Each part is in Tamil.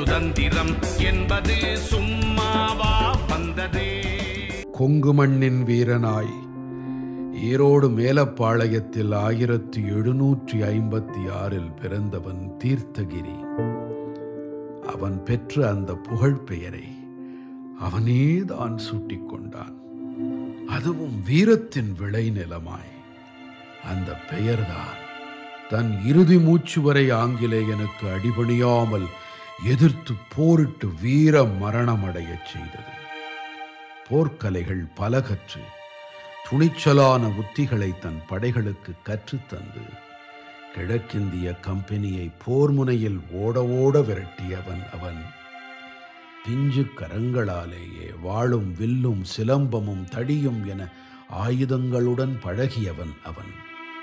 சுதந்திரம் என்பது சும்மாவா வந்ததே கொங்கு மண்ணின் வீரனாய் ஈரோடு மேலப்பாளையத்தில் ஆயிரத்தி எழுநூற்றி ஐம்பத்தி ஆறில் பிறந்தவன் தீர்த்தகிரி அவன் பெற்ற அந்த புகழ் பெயரை அவனேதான் சூட்டிக் கொண்டான் அதுவும் வீரத்தின் விளைநிலமாய் அந்த பெயர்தான் தன் இறுதி மூச்சு வரை ஆங்கிலேயனுக்கு அடிபணியாமல் எதிர்த்து போரிட்டு வீர மரணமடையச் செய்தது போர்க்கலைகள் பல கற்று துணிச்சலான உத்திகளை தன் படைகளுக்கு கற்றுத்தந்து கிழக்கிந்திய கம்பெனியை போர் முனையில் ஓட ஓட விரட்டியவன் அவன் பிஞ்சு கரங்களாலேயே வாளும் வில்லும் சிலம்பமும் தடியும் என ஆயுதங்களுடன் பழகியவன் அவன்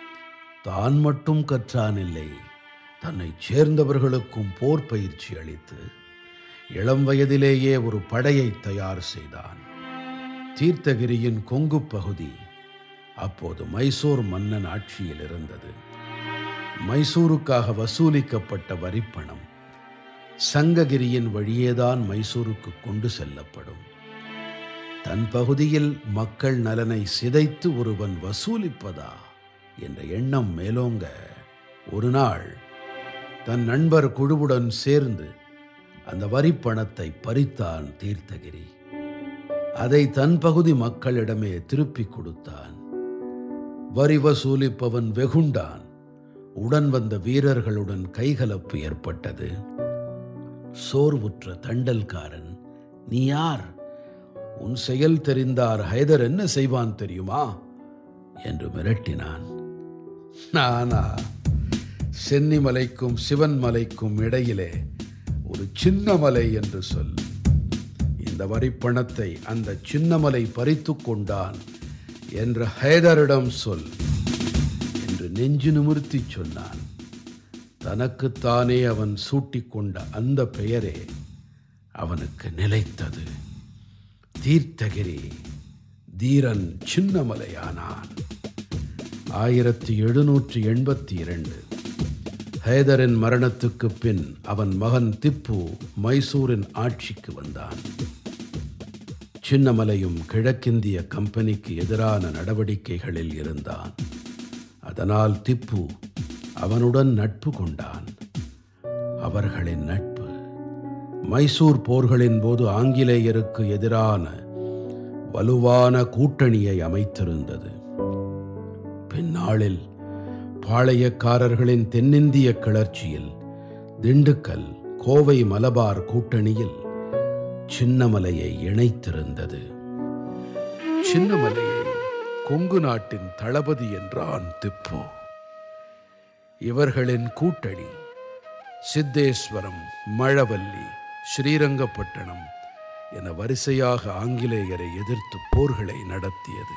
தான் மட்டும் கற்றானில்லை தன்னைச் சேர்ந்தவர்களுக்கும் போர் பயிற்சி அளித்து இளம் வயதிலேயே ஒரு படையை தயார் செய்தான் தீர்த்தகிரியின் கொங்கு பகுதி அப்போது மைசூர் மன்னன் ஆட்சியில் இருந்தது மைசூருக்காக வசூலிக்கப்பட்ட வரிப்பணம் சங்ககிரியின் வழியேதான் மைசூருக்கு கொண்டு செல்லப்படும் தன் பகுதியில் மக்கள் நலனை சிதைத்து ஒருவன் வசூலிப்பதா என்ற எண்ணம் மேலோங்க ஒரு நாள் தன் நண்பர் குழுவுடன் சேர்ந்து அந்த வரிப்பணத்தை பறித்தான் தீர்த்தகிரி அதை தன் பகுதி மக்களிடமே திருப்பிக் கொடுத்தான் வரி வசூலிப்பவன் வெகுண்டான் உடன் வந்த வீரர்களுடன் கைகலப்பு ஏற்பட்டது சோர்வுற்ற தண்டல்காரன் நீ யார் உன் செயல் தெரிந்தார் ஹைதர் என்ன செய்வான் தெரியுமா என்று மிரட்டினான் நானா சென்னிமலைக்கும் சிவன் மலைக்கும் இடையிலே ஒரு சின்ன மலை என்று சொல் இந்த வரிப்பணத்தை அந்த சின்னமலை பறித்து கொண்டான் என்ற ஹைதரிடம் சொல் என்று நெஞ்சு நிமிர்த்தி சொன்னான் தனக்குத்தானே அவன் சூட்டிக்கொண்ட அந்த பெயரே அவனுக்கு நிலைத்தது தீர்த்தகிரி தீரன் சின்னமலையானான் ஆயிரத்தி எழுநூற்றி எண்பத்தி இரண்டு ஹைதரின் மரணத்துக்கு பின் அவன் மகன் திப்பு மைசூரின் ஆட்சிக்கு வந்தான் சின்னமலையும் கிழக்கிந்திய கம்பெனிக்கு எதிரான நடவடிக்கைகளில் இருந்தான் அதனால் திப்பு அவனுடன் நட்பு கொண்டான் அவர்களின் நட்பு மைசூர் போர்களின் போது ஆங்கிலேயருக்கு எதிரான வலுவான கூட்டணியை அமைத்திருந்தது பின்னாளில் பாளையக்காரர்களின் தென்னிந்திய கிளர்ச்சியில் திண்டுக்கல் கோவை மலபார் கூட்டணியில் சின்னமலையை இணைத்திருந்தது சின்னமலையை கொங்கு நாட்டின் தளபதி என்றான் திப்பு இவர்களின் கூட்டணி சித்தேஸ்வரம் மழவல்லி ஸ்ரீரங்கப்பட்டணம் என வரிசையாக ஆங்கிலேயரை எதிர்த்து போர்களை நடத்தியது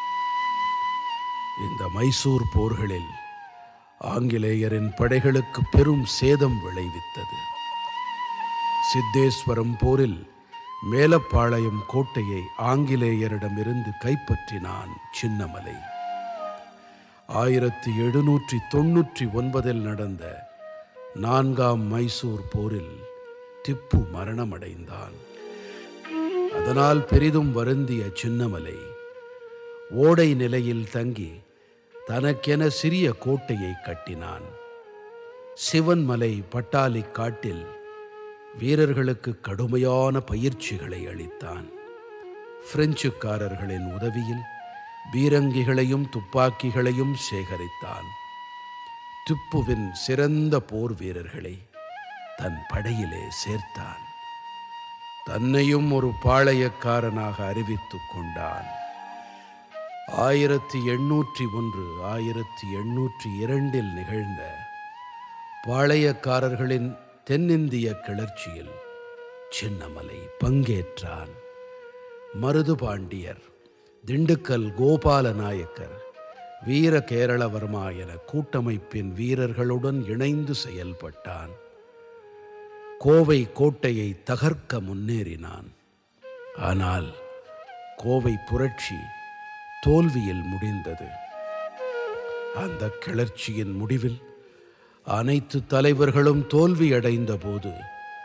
இந்த மைசூர் போர்களில் ஆங்கிலேயரின் படைகளுக்கு பெரும் சேதம் விளைவித்தது சித்தேஸ்வரம் போரில் மேலப்பாளையம் கோட்டையை ஆங்கிலேயரிடமிருந்து கைப்பற்றினான் சின்னமலை ஆயிரத்தி எழுநூற்றி தொன்னூற்றி ஒன்பதில் நடந்த நான்காம் மைசூர் போரில் திப்பு மரணமடைந்தான் அதனால் பெரிதும் வருந்திய சின்னமலை ஓடை நிலையில் தங்கி தனக்கென சிறிய கோட்டையை கட்டினான் சிவன்மலை பட்டாளி காட்டில் வீரர்களுக்கு கடுமையான பயிற்சிகளை அளித்தான் பிரெஞ்சுக்காரர்களின் உதவியில் பீரங்கிகளையும் துப்பாக்கிகளையும் சேகரித்தான் திப்புவின் சிறந்த போர் வீரர்களை தன் படையிலே சேர்த்தான் தன்னையும் ஒரு பாளையக்காரனாக அறிவித்துக் கொண்டான் ஆயிரத்தி எண்ணூற்றி ஒன்று ஆயிரத்தி எண்ணூற்றி இரண்டில் நிகழ்ந்த பாளையக்காரர்களின் தென்னிந்திய கிளர்ச்சியில் சின்னமலை பங்கேற்றான் மருது பாண்டியர் திண்டுக்கல் கோபால நாயக்கர் வீர கேரளவர்மா என கூட்டமைப்பின் வீரர்களுடன் இணைந்து செயல்பட்டான் கோவை கோட்டையை தகர்க்க முன்னேறினான் ஆனால் கோவை புரட்சி தோல்வியில் முடிந்தது அந்த கிளர்ச்சியின் முடிவில் அனைத்து தலைவர்களும் தோல்வியடைந்த போது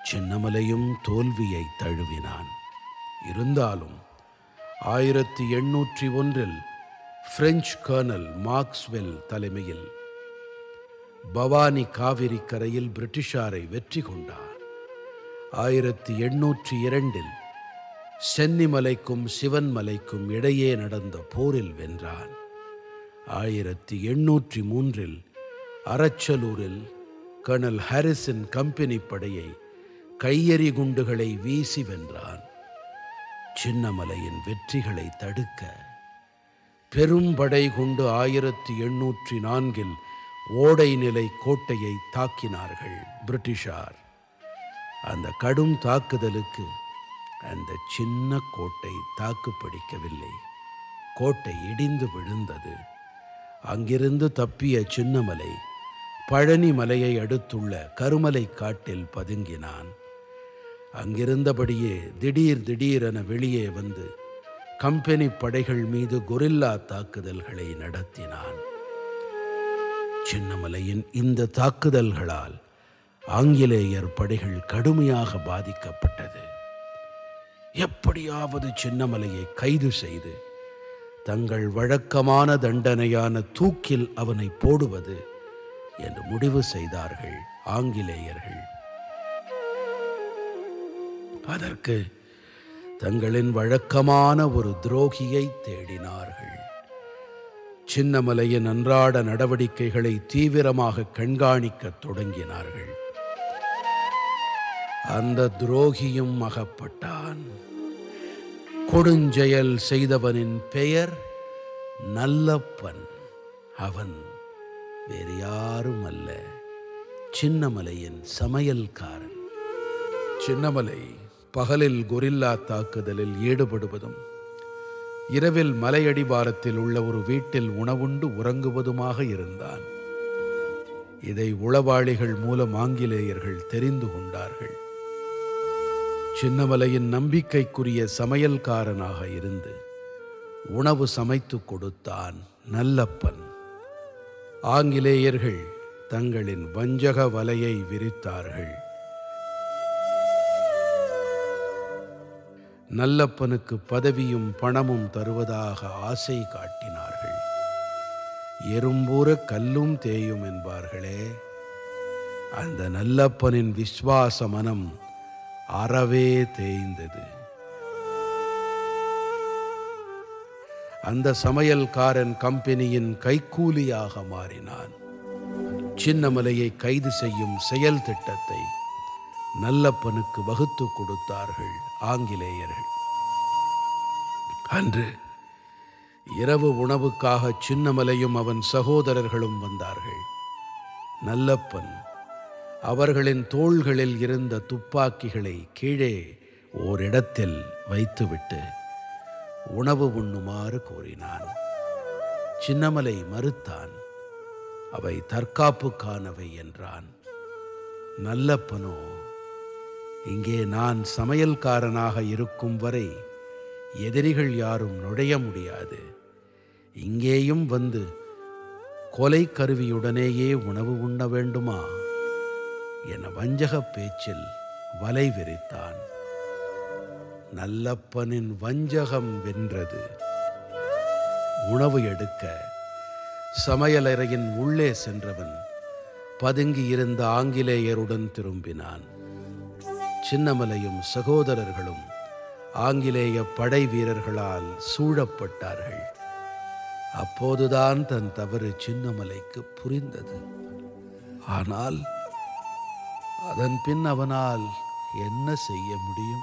சின்னமலையும் தோல்வியை தழுவினான் இருந்தாலும் ஆயிரத்தி எண்ணூற்றி ஒன்றில் பிரெஞ்சு கர்னல் மார்க்ஸ்வெல் தலைமையில் பவானி காவிரி கரையில் பிரிட்டிஷாரை வெற்றி கொண்டார் ஆயிரத்தி எண்ணூற்றி இரண்டில் சென்னிமலைக்கும் சிவன்மலைக்கும் இடையே நடந்த போரில் வென்றான் ஆயிரத்தி எண்ணூற்றி மூன்றில் அரச்சலூரில் கர்னல் ஹாரிசன் கம்பெனி படையை கையெறி குண்டுகளை வீசி வென்றான் சின்னமலையின் வெற்றிகளை தடுக்க பெரும் படை கொண்டு ஆயிரத்தி எண்ணூற்றி நான்கில் ஓடை நிலை கோட்டையை தாக்கினார்கள் பிரிட்டிஷார் அந்த கடும் தாக்குதலுக்கு அந்த சின்ன கோட்டை தாக்குப்பிடிக்கவில்லை கோட்டை இடிந்து விழுந்தது அங்கிருந்து தப்பிய சின்னமலை பழனி மலையை அடுத்துள்ள கருமலை காட்டில் பதுங்கினான் அங்கிருந்தபடியே திடீர் திடீரென வெளியே வந்து கம்பெனி படைகள் மீது கொரில்லா தாக்குதல்களை நடத்தினான் சின்னமலையின் இந்த தாக்குதல்களால் ஆங்கிலேயர் படைகள் கடுமையாக பாதிக்கப்பட்டது எப்படியாவது சின்னமலையை கைது செய்து தங்கள் வழக்கமான தண்டனையான தூக்கில் அவனை போடுவது என்று முடிவு செய்தார்கள் ஆங்கிலேயர்கள் அதற்கு தங்களின் வழக்கமான ஒரு துரோகியை தேடினார்கள் சின்னமலையின் அன்றாட நடவடிக்கைகளை தீவிரமாக கண்காணிக்கத் தொடங்கினார்கள் அந்த துரோகியும் அகப்பட்டான் கொடுஞ்செயல் செய்தவனின் பெயர் நல்லப்பன் அவன் வேறு யாரும் அல்ல சின்னமலையின் சமையல்காரன் சின்னமலை பகலில் கொரில்லா தாக்குதலில் ஈடுபடுவதும் இரவில் மலையடிவாரத்தில் உள்ள ஒரு வீட்டில் உணவுண்டு உறங்குவதுமாக இருந்தான் இதை உளவாளிகள் மூலம் ஆங்கிலேயர்கள் தெரிந்து கொண்டார்கள் சின்னமலையின் நம்பிக்கைக்குரிய சமையல்காரனாக இருந்து உணவு சமைத்து கொடுத்தான் நல்லப்பன் ஆங்கிலேயர்கள் தங்களின் வஞ்சக வலையை விரித்தார்கள் நல்லப்பனுக்கு பதவியும் பணமும் தருவதாக ஆசை காட்டினார்கள் எறும்பூர கல்லும் தேயும் என்பார்களே அந்த நல்லப்பனின் விஸ்வாச மனம் அறவே தேய்ந்தது அந்த சமையல்காரன் கம்பெனியின் கைக்கூலியாக மாறினான் சின்னமலையை கைது செய்யும் செயல் திட்டத்தை நல்லப்பனுக்கு வகுத்து கொடுத்தார்கள் ஆங்கிலேயர்கள் அன்று இரவு உணவுக்காக சின்னமலையும் அவன் சகோதரர்களும் வந்தார்கள் நல்லப்பன் அவர்களின் தோள்களில் இருந்த துப்பாக்கிகளை கீழே ஓரிடத்தில் வைத்துவிட்டு உணவு உண்ணுமாறு கூறினான் சின்னமலை மறுத்தான் அவை தற்காப்புக்கானவை என்றான் நல்லப்பனோ இங்கே நான் சமையல்காரனாக இருக்கும் வரை எதிரிகள் யாரும் நுழைய முடியாது இங்கேயும் வந்து கொலை கருவியுடனேயே உணவு உண்ண வேண்டுமா என வஞ்சகப் பேச்சில் வலை விரித்தான் நல்லப்பனின் வஞ்சகம் வென்றது உணவு எடுக்க சமையலறையின் உள்ளே சென்றவன் பதுங்கி இருந்த ஆங்கிலேயருடன் திரும்பினான் சின்னமலையும் சகோதரர்களும் ஆங்கிலேய படை வீரர்களால் சூழப்பட்டார்கள் அப்போதுதான் தன் தவறு சின்னமலைக்கு புரிந்தது ஆனால் அதன் பின் அவனால் என்ன செய்ய முடியும்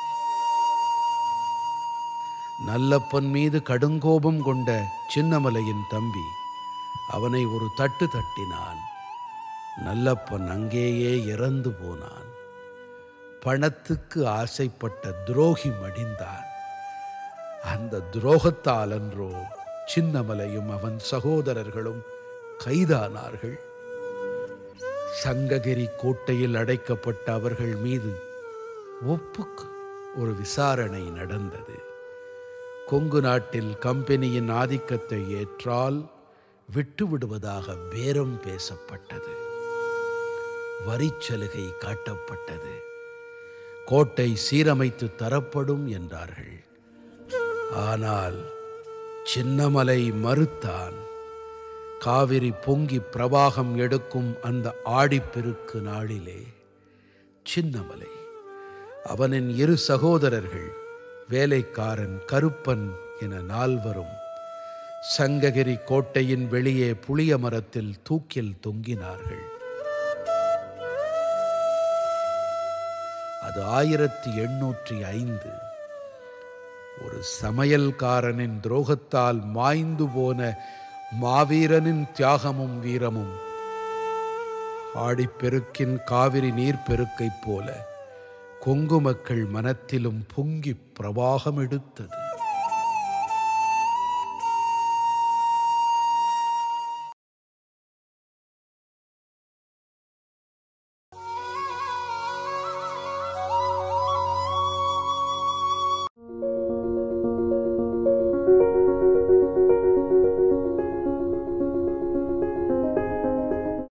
நல்லப்பன் மீது கடுங்கோபம் கொண்ட சின்னமலையின் தம்பி அவனை ஒரு தட்டு தட்டினான் நல்லப்பன் அங்கேயே இறந்து போனான் பணத்துக்கு ஆசைப்பட்ட துரோகி மடிந்தான் அந்த துரோகத்தால் அன்றோ சின்னமலையும் அவன் சகோதரர்களும் கைதானார்கள் சங்ககிரி கோட்டையில் அடைக்கப்பட்ட அவர்கள் மீது ஒப்புக்கு ஒரு விசாரணை நடந்தது கொங்கு நாட்டில் கம்பெனியின் ஆதிக்கத்தை ஏற்றால் விட்டுவிடுவதாக பேரம் பேசப்பட்டது வரிச்சலுகை காட்டப்பட்டது கோட்டை சீரமைத்து தரப்படும் என்றார்கள் ஆனால் சின்னமலை மறுத்தான் காவிரி பொங்கி பிரவாகம் எடுக்கும் அந்த ஆடிப்பெருக்கு நாளிலே சின்னமலை அவனின் இரு சகோதரர்கள் வேலைக்காரன் கருப்பன் என நால்வரும் சங்ககிரி கோட்டையின் வெளியே புளிய மரத்தில் தூக்கில் தொங்கினார்கள் அது ஆயிரத்தி எண்ணூற்றி ஐந்து ஒரு சமையல்காரனின் துரோகத்தால் மாய்ந்து போன மாவீரனின் தியாகமும் வீரமும் ஆடிப்பெருக்கின் காவிரி நீர்ப்பெருக்கைப் போல கொங்கு மக்கள் மனத்திலும் பொங்கி பிரவாகம் எடுத்தது